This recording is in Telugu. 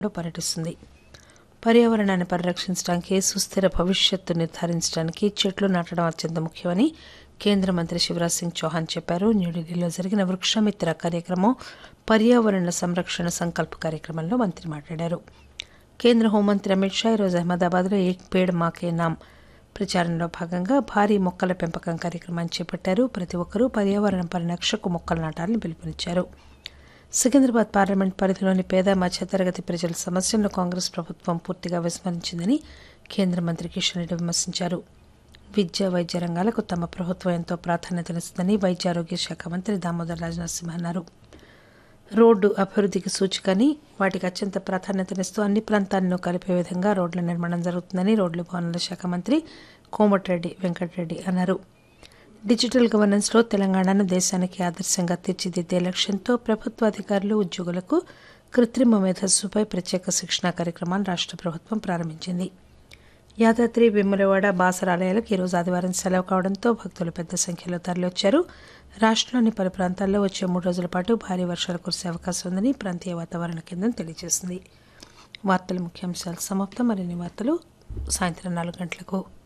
పర్యటిస్తుంది పర్యావరణాన్ని పరిరక్షించడానికి సుస్థిర భవిష్యత్తు నిర్ధారించడానికి చెట్లు నాటడం అత్యంత ముఖ్యమని కేంద్ర మంత్రి శివరాజ్ సింగ్ చౌహాన్ చెప్పారు న్యూఢిల్లీలో జరిగిన వృక్షమిత్ర కార్యక్రమం పర్యావరణ సంరక్షణ సంకల్ప కార్యక్రమంలో మంత్రి మాట్లాడారు కేంద్ర హోంమంత్రి అమిత్ షా ఈరోజు అహ్మదాబాద్లో ఏక్ పేడ్ మాకే నామ్ ప్రచారంలో భాగంగా భారీ మొక్కల పెంపకం కార్యక్రమాన్ని చేపట్టారు ప్రతి ఒక్కరూ పర్యావరణ పరిరక్షకు మొక్కలు నాటాలని పిలుపునిచ్చారు సికింద్రాబాద్ పార్లమెంట్ పరిధిలోని పేద మధ్యతరగతి ప్రజల సమస్యలను కాంగ్రెస్ ప్రభుత్వం పూర్తిగా విస్మరించిందని కేంద్ర మంత్రి కిషన్ రెడ్డి విమర్శించారు విద్య వైద్య రంగాలకు తమ ప్రభుత్వం ఎంతో ప్రాధాన్యతనిస్తుందని వైద్య ఆరోగ్య శాఖ మంత్రి దామోదర్ రాజనరసింహ అన్నారు రోడ్డు అభివృద్ధికి సూచికని వాటికి అత్యంత ప్రాధాన్యతనిస్తూ అన్ని ప్రాంతాలను కలిపే విధంగా రోడ్ల నిర్మాణం జరుగుతుందని రోడ్లు భవనాల శాఖ మంత్రి కోమటిరెడ్డి వెంకటరెడ్డి అన్నారు డిజిటల్ గవర్నెన్స్లో తెలంగాణను దేశానికి ఆదర్శంగా తీర్చిదిద్దే లక్ష్యంతో ప్రభుత్వ అధికారులు ఉద్యోగులకు కృత్రిమ మేధస్సుపై ప్రత్యేక శిక్షణా కార్యక్రమాన్ని రాష్ట్ర ప్రభుత్వం ప్రారంభించింది యాదాద్రి వేములవాడ బాసర ఆలయాలకు ఈరోజు ఆదివారం సెలవు కావడంతో భక్తులు పెద్ద సంఖ్యలో తరలివచ్చారు రాష్ట్రంలోని పలు ప్రాంతాల్లో వచ్చే మూడు రోజుల పాటు భారీ వర్షాలు కురిసే అవకాశం ఉందని ప్రాంతీయ వాతావరణ కేంద్రం తెలియజేసింది వార్తల ముఖ్యాంశాలు సమాప్తం మరిన్ని వార్తలు సాయంత్రం నాలుగు గంటలకు